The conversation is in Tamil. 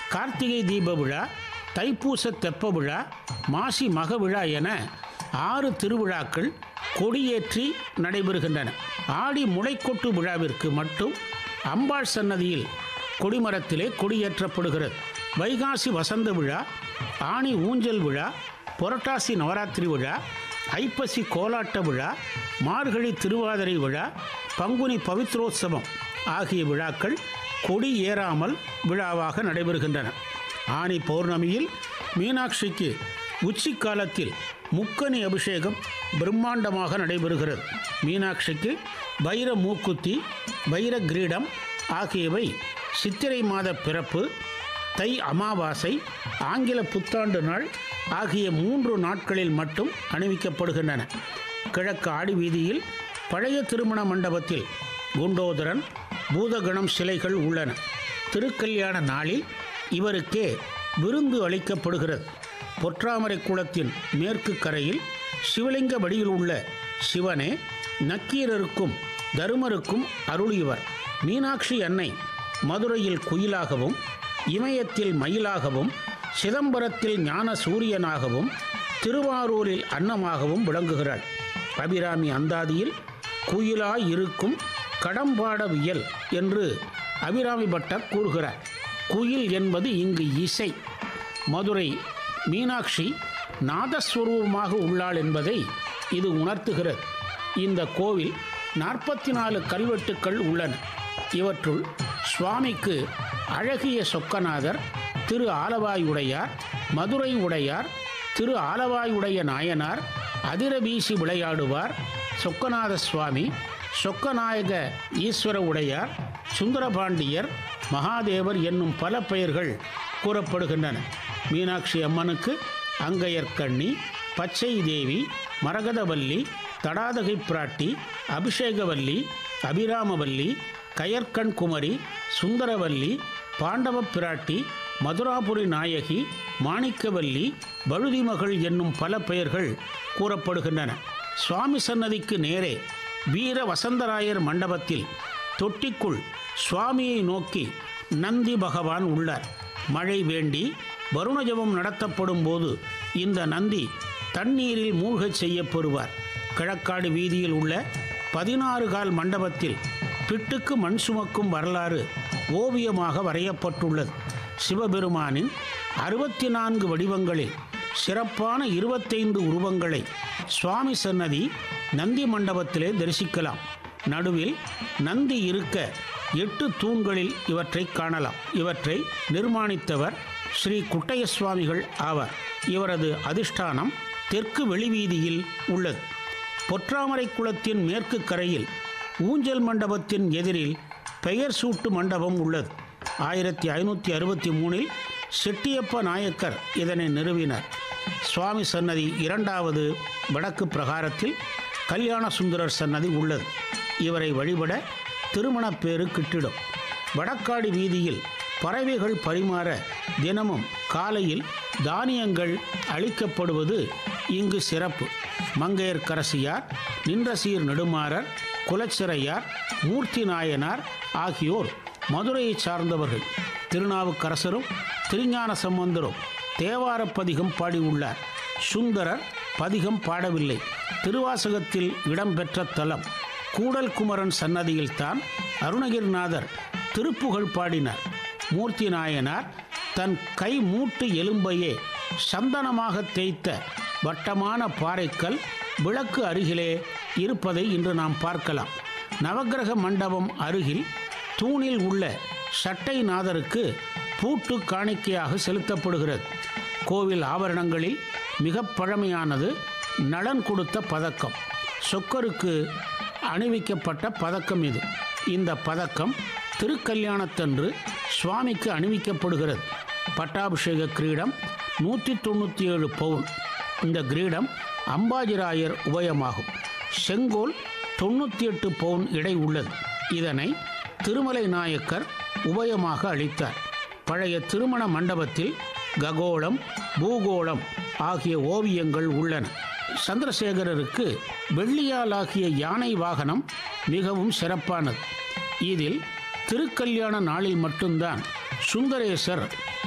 கார்த்திகை தீப விழா தைப்பூச தெப்ப விழா மாசி மக விழா என ஆறு திருவிழாக்கள் கொடியேற்றி நடைபெறுகின்றன ஆடி முளைக்கொட்டு விழாவிற்கு மட்டும் அம்பாள் சன்னதியில் கொடிமரத்திலே கொடியேற்றப்படுகிறது வைகாசி வசந்த விழா ஆணி ஊஞ்சல் விழா புரட்டாசி நவராத்திரி விழா ஐப்பசி கோலாட்ட விழா மார்கழி திருவாதிரை விழா பங்குனி பவித்ரோத்சவம் ஆகிய விழாக்கள் கொடி ஏறாமல் விழாவாக நடைபெறுகின்றன ஆனி பௌர்ணமியில் மீனாட்சிக்கு உச்சி காலத்தில் முக்கனி அபிஷேகம் பிரம்மாண்டமாக நடைபெறுகிறது மீனாட்சிக்கு வைர மூக்குத்தி வைர கிரீடம் ஆகியவை சித்திரை மாத பிறப்பு தை அமாவாசை ஆங்கில புத்தாண்டு நாள் ஆகிய மூன்று நாட்களில் மட்டும் அணிவிக்கப்படுகின்றன கிழக்கு ஆடி வீதியில் பழைய திருமண மண்டபத்தில் குண்டோதரன் பூதகணம் சிலைகள் உள்ளன திருக்கல்யாண நாளில் இவருக்கே விருந்து அளிக்கப்படுகிறது பொற்றாமரை குளத்தின் மேற்கு கரையில் சிவலிங்க வடிவில் உள்ள சிவனே நக்கீரருக்கும் தருமருக்கும் அருளியவர் மீனாட்சி அன்னை மதுரையில் குயிலாகவும் இமயத்தில் மயிலாகவும் சிதம்பரத்தில் ஞான சூரியனாகவும் திருவாரூரில் அன்னமாகவும் விளங்குகிறாள் அபிராமி அந்தாதியில் குயிலாய் இருக்கும் கடம்பாடவியல் என்று அபிராமி பட்டர் கூறுகிறார் குயில் என்பது இங்கு இசை மதுரை மீனாட்சி நாதஸ்வரூபமாக உள்ளாள் என்பதை இது உணர்த்துகிறது இந்த கோவில் நாற்பத்தி நாலு கல்வெட்டுக்கள் உள்ளன இவற்றுள் சுவாமிக்கு அழகிய சொக்கநாதர் திரு ஆலவாயுடையார் மதுரை உடையார் திரு ஆலவாயுடைய நாயனார் அதிர வீசி விளையாடுவார் சொக்கநாத சுவாமி சொக்கநாயக ஈஸ்வர உடையார் சுந்தரபாண்டியர் மகாதேவர் என்னும் பல பெயர்கள் கூறப்படுகின்றன மீனாட்சி அம்மனுக்கு அங்கையர்கண்ணி பச்சை தேவி மரகதவல்லி தடாதகை பிராட்டி அபிஷேகவல்லி அபிராமவல்லி கயற்கண் குமரி சுந்தரவல்லி பாண்டவ பிராட்டி மதுராபுரி நாயகி மாணிக்கவல்லி பழுதிமகள் என்னும் பல பெயர்கள் கூறப்படுகின்றன சுவாமி சன்னதிக்கு நேரே வீர வசந்தராயர் மண்டபத்தில் தொட்டிக்குள் சுவாமியை நோக்கி நந்தி பகவான் உள்ளார் மழை வேண்டி வருணஜபம் நடத்தப்படும் போது இந்த நந்தி தண்ணீரில் மூழ்கச் செய்யப்பெறுவார் கிழக்காடு வீதியில் உள்ள பதினாறு கால் மண்டபத்தில் பிட்டுக்கு மண் சுமக்கும் வரலாறு ஓவியமாக வரையப்பட்டுள்ளது சிவபெருமானின் அறுபத்தி நான்கு வடிவங்களில் சிறப்பான இருபத்தைந்து உருவங்களை சுவாமி சன்னதி நந்தி மண்டபத்திலே தரிசிக்கலாம் நடுவில் நந்தி இருக்க எட்டு தூண்களில் இவற்றை காணலாம் இவற்றை நிர்மாணித்தவர் ஸ்ரீ குட்டைய சுவாமிகள் ஆவார் இவரது அதிஷ்டானம் தெற்கு வெளிவீதியில் உள்ளது பொற்றாமரை குளத்தின் மேற்கு கரையில் ஊஞ்சல் மண்டபத்தின் எதிரில் பெயர் சூட்டு மண்டபம் உள்ளது ஆயிரத்தி ஐநூற்றி அறுபத்தி மூணில் செட்டியப்ப நாயக்கர் இதனை நிறுவினார் சுவாமி சன்னதி இரண்டாவது வடக்கு பிரகாரத்தில் கல்யாண சுந்தரர் சன்னதி உள்ளது இவரை வழிபட திருமணப்பேறு கிட்டிடும் வடக்காடு வீதியில் பறவைகள் பரிமாற தினமும் காலையில் தானியங்கள் அளிக்கப்படுவது இங்கு சிறப்பு மங்கையர்க்கரசியார் நின்றசீர் நெடுமாறர் குலச்சிறையார் மூர்த்தி நாயனார் ஆகியோர் மதுரையை சார்ந்தவர்கள் திருநாவுக்கரசரும் திருஞான சம்பந்தரும் தேவாரப் பதிகம் பாடியுள்ளார் சுந்தரர் பதிகம் பாடவில்லை திருவாசகத்தில் இடம்பெற்ற தலம் கூடல் குமரன் சன்னதியில்தான் அருணகிரிநாதர் திருப்புகழ் பாடினார் மூர்த்தி நாயனார் தன் கை மூட்டு எலும்பையே சந்தனமாக தேய்த்த வட்டமான பாறைக்கல் விளக்கு அருகிலே இருப்பதை இன்று நாம் பார்க்கலாம் நவக்கிரக மண்டபம் அருகில் தூணில் உள்ள சட்டை நாதருக்கு பூட்டு காணிக்கையாக செலுத்தப்படுகிறது கோவில் ஆபரணங்களில் மிக பழமையானது நலன் கொடுத்த பதக்கம் சொக்கருக்கு அணிவிக்கப்பட்ட பதக்கம் இது இந்த பதக்கம் திருக்கல்யாணத்தன்று சுவாமிக்கு அணிவிக்கப்படுகிறது பட்டாபிஷேக கிரீடம் நூற்றி தொண்ணூற்றி ஏழு பவுன் இந்த கிரீடம் அம்பாஜிராயர் உபயமாகும் செங்கோல் தொண்ணூற்றி எட்டு பவுன் எடை உள்ளது இதனை திருமலை நாயக்கர் உபயமாக அளித்தார் பழைய திருமண மண்டபத்தில் ககோளம் பூகோளம் ஆகிய ஓவியங்கள் உள்ளன சந்திரசேகரருக்கு வெள்ளியாலாகிய யானை வாகனம் மிகவும் சிறப்பானது இதில் திருக்கல்யாண நாளில் மட்டும்தான் சுந்தரேசர்